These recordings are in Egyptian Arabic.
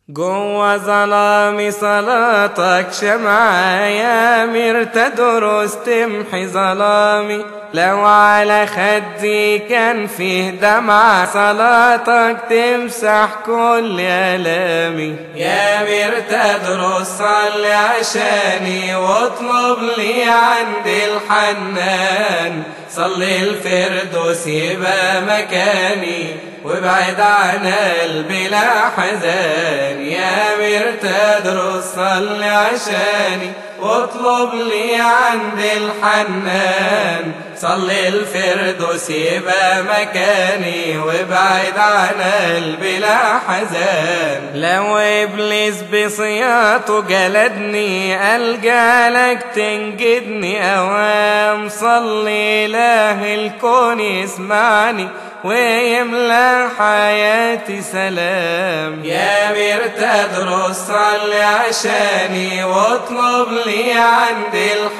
جوا ظلام صلاتك شمعة يا مير تدرس تمحي ظلامي لو على خدي كان فيه دمعة صلاتك تمسح كل ألامي يا مير تدرس صلي عشاني واطلب لي عند الحنان صلي الفردوس يبقى مكاني وابعد عن قلبي لا حزان يا مير تدرس صلي عشاني واطلب لي عند الحنان صلي الفردوس يبقى مكاني وابعد عن قلبي لا حزان لو إبليس بصياته جلدني ألقى لك تنجدني أوام صلي إله الكون يسمعني ويملى حياتي سلام يا مير تدرس صلي عشاني واطلب لي عند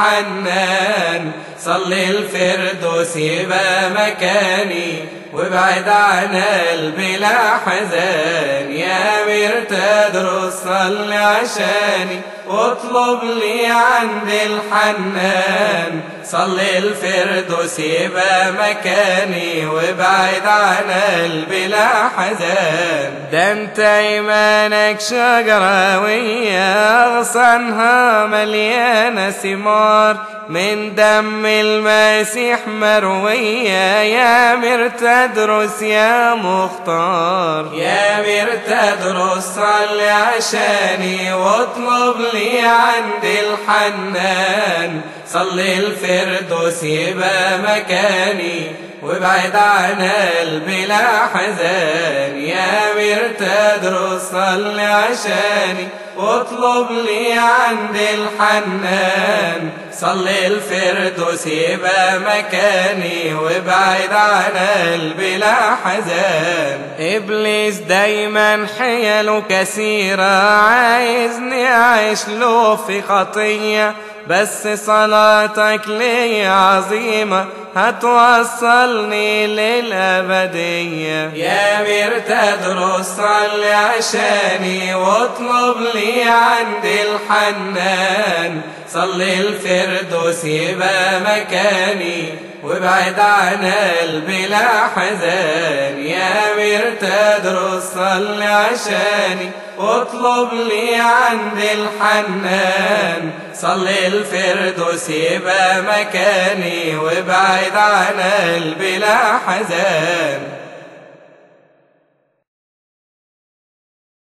الحنان صلي الفردوس يبقى مكاني وابعد عن قلبي لا حزان يا مير تدرس صلي عشاني واطلب لي عند الحنان صلي الفردوس يبقى مكاني وابعد عن قلبي لا حزان ده انت ايمانك شجرة ويا اغصانها مليانة ثمار من دم المسيح مروية يا مير تدرس يا مختار يا مير تدرس صلي عشاني واطلب لي عند الحنان صلي الفردوس يبقى مكاني وابعد عن قلبي لا حزان يا مير تدرس صلي عشاني واطلب لي عند الحنان صلي الفردوس يبقى مكاني وابعد عن قلبي لا حزان إبليس دايما حيله كثيرة عايزني أعيش له في خطية بس صلاتك لي عظيمة هتوصلني للأبدية يا مير تدرس صلي عشاني واطلب لي عند الحنان صلي الفردوس يبقى مكاني وابعد عن قلبي لا حزان يا مير تدرس صلي عشاني واطلب لي عند الحنان صلي الفردوس يبقى مكاني وابعد عن قلبي لا حزان